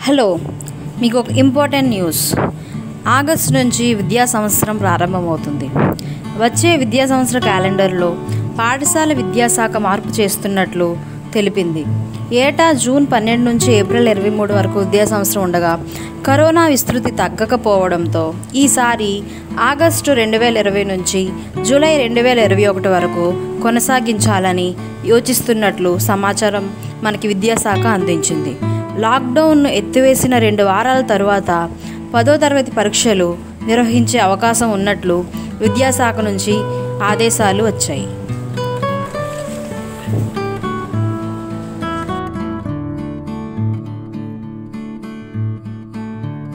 hello మీకు ఒక important news August నుంచి విద్యా సంవత్సరం ప్రారంభమవుతుంది వచ్చే విద్యా సంవత్సర క్యాలెండర్లో పాఠశాల విద్యాశాఖ మార్పు చేస్తున్నట్లు తెలిపింది ఏటా జూన్ పన్నెండు నుంచి ఏప్రిల్ ఇరవై మూడు వరకు విద్యా సంవత్సరం ఉండగా కరోనా విస్తృతి తగ్గకపోవడంతో ఈసారి ఆగస్టు రెండు వేల ఇరవై నుంచి జూలై రెండు వేల ఇరవై ఒకటి వరకు కొనసాగించాలని యోచిస్తున్నట్లు సమాచారం మనకి విద్యాశాఖ అందించింది లాక్డౌన్ను ఎత్తివేసిన రెండు వారాల తరువాత పదో తరగతి పరీక్షలు నిర్వహించే అవకాశం ఉన్నట్లు విద్యాశాఖ నుంచి ఆదేశాలు వచ్చాయి